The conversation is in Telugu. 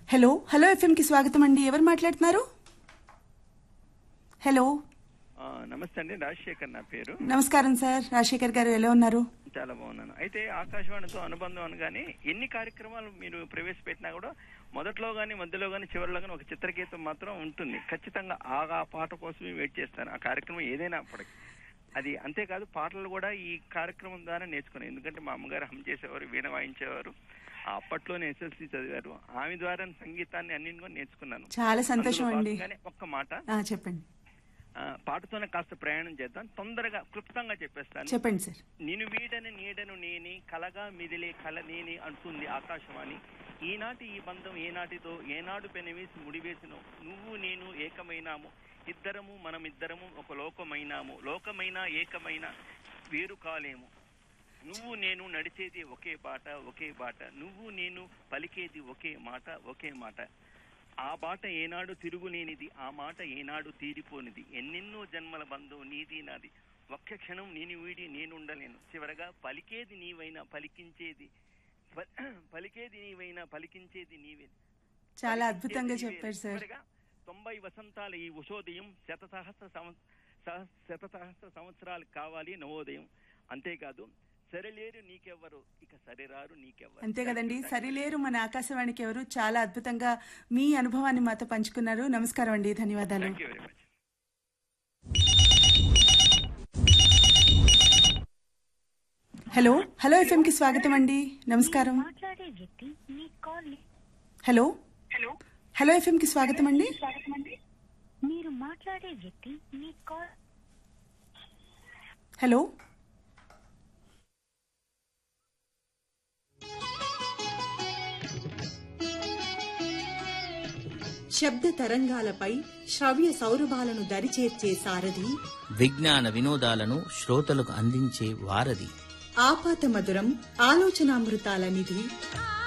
హలో హలో ఎఫ్ఎం కి స్వాగతం అండి ఎవరు మాట్లాడుతున్నారు హలో ఆ, నమస్తే అండి రాజశేఖర్ నా పేరు నమస్కారం సార్ రాజశేఖర్ గారు ఎలా ఉన్నారు చాలా బాగున్నాను అయితే ఆకాశవాణితో అనుబంధం అనగానే ఎన్ని కార్యక్రమాలు మీరు ప్రవేశపెట్టినా కూడా మొదట్లో గానీ మధ్యలో గానీ చివరిలో గానీ ఒక చిత్రగీతం మాత్రం ఉంటుంది ఖచ్చితంగా ఆ ఆ పాట కోసమే వెయిట్ చేస్తాను ఆ కార్యక్రమం ఏదైనా అప్పటికి అది అంతేకాదు పాటలు కూడా ఈ కార్యక్రమం ద్వారా నేర్చుకున్నాను ఎందుకంటే మా అమ్మగారు హమ్ చేసేవారు వీణ వాయించేవారు ఆ అప్పట్లోనే ఎస్ఎల్సి చదివారు ఆమె ద్వారా సంగీతాన్ని అన్నింటి కూడా నేర్చుకున్నాను చాలా సంతోషం అందులో అండి భాగంగానే ఒక్క మాట ఆ, చెప్పండి ఆ, పాటతోనే కాస్త ప్రయాణం చేద్దాం తొందరగా క్లుప్తంగా చెప్పేస్తాను చెప్పండి సార్ నిన్ను వీడని నీడను నేని కలగా మిదిలే కల నేని అంటుంది ఆకాశవాణి ఈనాటి ఈ బంధం ఏనాటిదో ఏనాడు పెనవేసి ముడివేసినో నువ్వు నేను ఏకమైనాము ఇద్దరము మనమిద్దరము ఒక లోకమైనాము లోకమైన ఏకమైన వేరు కాలేము నువ్వు నేను నడిచేది ఒకే బాట ఒకే బాట నువ్వు నేను పలికేది ఒకే మాట ఒకే మాట ఆ బాట ఏనాడు తిరుగులేనిది ఆ మాట ఏనాడు తీరిపోనిది ఎన్నెన్నో జన్మల బంధం నీది నాది ఒక్క క్షణం నేను వీడి నేనుండలేను చివరగా పలికేది నీవైనా పలికించేది ప- పలికేది నీవైనా పలికించేది నీవే చాలా అద్భుతంగా పలికించేది చెప్పారు నీవే. సార్ చివరగా తొంభై వసంతాల ఈ ఉషోదయం శత సహస్ర సంవ- సహ- శత సహస్ర సంవత్సరాలు కావాలి నవోదయం అంతేకాదు సరిలేరు నీకెవ్వరు ఇక సరిరారు నీకెవ్వరు అంతే కదండి సరిలేరు మన ఆకాశవాణికి ఎవరు చాలా అద్భుతంగా మీ అనుభవాన్ని మాతో పంచుకున్నారు నమస్కారం అండి ధన్యవాదాలు thank you very much hello hello FM కి స్వాగతం అండి నమస్కారం మాట్లాడే వ్యక్తి మీ కాల్ ని- హలో హలో ఎఫ్ఎం కి స్వాగతం అండి మీరు మాట్లాడే వ్యక్తి మీ కాల్ హలో శబ్ద తరంగాలపై శ్రవ్య సౌరభాలను దరిచేర్చే సారథి విజ్ఞాన వినోదాలను శ్రోతలకు అందించే వారధి ఆపాత మధురం ఆలోచనామృతాల నిధి